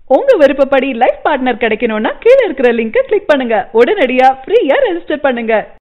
உங்க விருப்பப்படி life partner கிடைக்கணும்னா கீழ இருக்கிற லிங்கை கிளிக் பண்ணுங்க உடனடியா ஃப்ரீயா ரெஜிஸ்டர் பண்ணுங்க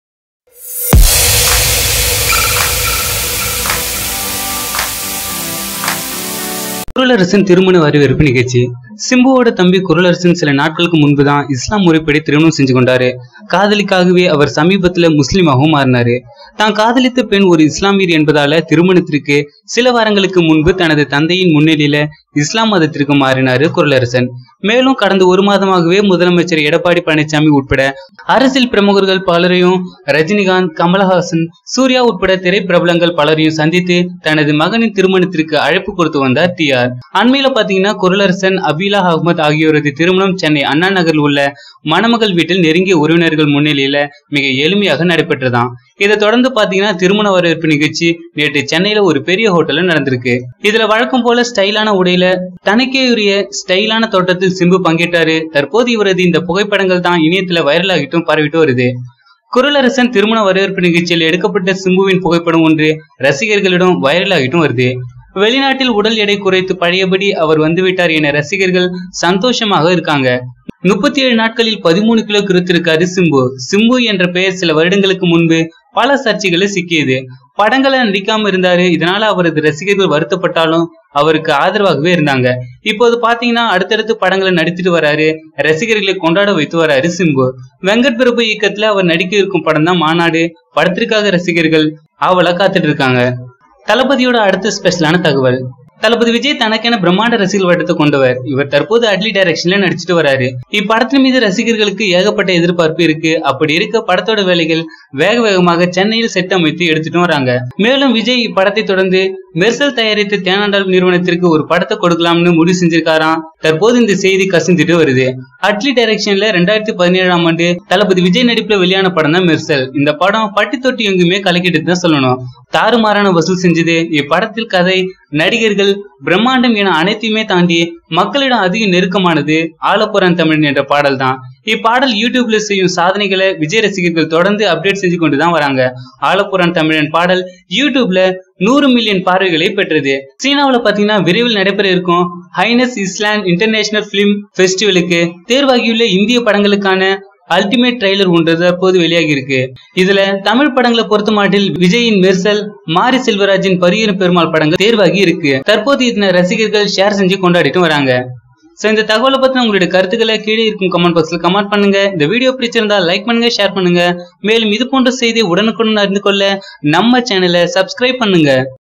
குரலரசன் திருமண வரவேற்பு நிகழ்ச்சி சிம்புவோட தம்பி குரலரசன் சில நாட்களுக்கு முன்புதான் இஸ்லாம் முறைப்படி திருமணம் செஞ்சு கொண்டாரு காதலிக்காகவே அவர் சமீபத்துல முஸ்லிமாகவும் மாறினாரு தான் காதலித்த பெண் ஒரு இஸ்லாமியர் என்பதால திருமணத்திற்கு சில வாரங்களுக்கு முன்பு தனது தந்தையின் முன்னிலையில இஸ்லாம் மதத்திற்கு மாறினாரு குரலரசன் மேலும் கடந்த ஒரு மாதமாகவே முதலமைச்சர் எடப்பாடி பழனிசாமி உட்பட அரசியல் பிரமுகர்கள் பலரையும் ரஜினிகாந்த் கமலஹாசன் சூர்யா உட்பட திரைப்பிரபலங்கள் பலரையும் சந்தித்து தனது மகனின் திருமணத்திற்கு அழைப்பு கொடுத்து வந்தார் டி ஆர் அண்மையில பாத்தீங்கன்னா குரலரசன் அபீலா அகமது ஆகியோரது திருமணம் சென்னை அண்ணா நகரில் உள்ள மணமகள் வீட்டில் நெருங்கிய உறவினர்கள் முன்னிலையில மிக எளிமையாக நடைபெற்றதாம் இதை தொடர்ந்து பாத்தீங்கன்னா திருமண வரவேற்பு நிகழ்ச்சி நேற்று சென்னையில ஒரு பெரிய ஹோட்டல்ல நடந்திருக்கு இதுல வழக்கம் போல ஸ்டைலான உடையில தனக்கே உரிய ஸ்டைலான தோட்டத்தில் சிம்பு பங்கேற்றாரு தற்போது இவரது இந்த புகைப்படங்கள் தான் இணையத்துல வைரலாகிட்டும் பரவிட்டு வருது குரலரசன் திருமண வரவேற்பு நிகழ்ச்சியில் எடுக்கப்பட்ட சிம்புவின் புகைப்படம் ஒன்று ரசிகர்களிடம் வைரலாகிட்டும் வருது வெளிநாட்டில் உடல் எடை குறைத்து பழையபடி அவர் வந்துவிட்டார் என ரசிகர்கள் சந்தோஷமாக இருக்காங்க முப்பத்தி ஏழு நாட்களில் பதிமூணு கிலோ குறைத்திருக்காரு சிம்பு சிம்பு என்ற பெயர் சில வருடங்களுக்கு முன்பு பல சர்ச்சைகளில் சிக்கியது படங்களை நடிக்காம இருந்தாரு இதனால அவரது ரசிகர்கள் வருத்தப்பட்டாலும் அவருக்கு ஆதரவாகவே இருந்தாங்க இப்போது பாத்தீங்கன்னா அடுத்தடுத்து படங்களை நடித்துட்டு வராரு ரசிகர்களை கொண்டாட வைத்து வராரு சிம்பு வெங்கட் பிரபு இயக்கத்துல அவர் நடிக்க இருக்கும் படம் தான் மாநாடு படத்திற்காக ரசிகர்கள் ஆவலா காத்துட்டு இருக்காங்க தளபதியோட அடுத்த ஸ்பெஷலான தகவல் தளபதி விஜய் தனக்கென பிரம்மாண்ட ரசிகர் வட்டத்தை கொண்டவர் இவர் தற்போது அட்லி டைரக்ஷன்ல நடிச்சிட்டு வராரு இப்படத்தின் மீது ரசிகர்களுக்கு ஏகப்பட்ட எதிர்பார்ப்பு இருக்கு அப்படி இருக்க படத்தோட வேலைகள் வேக வேகமாக சென்னையில் செட் அமைத்து எடுத்துட்டு வராங்க மேலும் விஜய் இப்படத்தை தொடர்ந்து மெர்சல் தயாரித்த தேனாண்டால் நிறுவனத்திற்கு ஒரு படத்தை கொடுக்கலாம்னு முடிவு செஞ்சிருக்காராம் தற்போது இந்த செய்தி கசிந்துட்டு வருது அட்லி டைரக்ஷன்ல ரெண்டாயிரத்தி பதினேழாம் ஆண்டு தளபதி விஜய் நடிப்புல வெளியான படம் தான் மெர்சல் இந்த படம் பட்டி தொட்டி எங்குமே கலக்கிட்டு தான் சொல்லணும் தாறுமாறான வசூல் செஞ்சது இப்படத்தில் கதை நடிகர்கள் பிரம்மாண்டம் என அனைத்தையுமே தாண்டி மக்களிடம் அதிக நெருக்கமானது ஆலப்புறான் தமிழன் என்ற பாடல் தான் இப்பாடல் யூடியூப்ல செய்யும் சாதனைகளை விஜய் ரசிகர்கள் தொடர்ந்து அப்டேட் செஞ்சு கொண்டு தான் வராங்க ஆலப்புறான் தமிழன் பாடல் யூடியூப்ல நூறு மில்லியன் பார்வைகளை பெற்றது சீனாவுல பாத்தீங்கன்னா விரைவில் நடைபெற இருக்கும் ஹைனஸ் இஸ்லாண்ட் இன்டர்நேஷனல் பிலிம் ஃபெஸ்டிவலுக்கு தேர்வாகியுள்ள இந்திய படங்களுக்கான அல்டிமேட் ட்ரெய்லர் ஒன்று தற்போது வெளியாகி இருக்கு இதுல தமிழ் படங்களை பொறுத்த மாட்டில் விஜயின் மெர்சல் மாரி செல்வராஜின் பரியரும் பெருமாள் படங்கள் தேர்வாகி இருக்கு தற்போது இதனை ரசிகர்கள் ஷேர் செஞ்சு கொண்டாடிட்டு வராங்க சோ இந்த தகவலை பத்தின உங்களுடைய கருத்துக்களை கீழே இருக்கும் கமெண்ட் பாக்ஸ்ல கமெண்ட் பண்ணுங்க இந்த வீடியோ பிடிச்சிருந்தா லைக் பண்ணுங்க ஷேர் பண்ணுங்க மேலும் இது போன்ற செய்தி உடனுக்குடன் அறிந்து கொள்ள நம்ம சேனலை சப்ஸ்கிரைப் பண்ணுங்க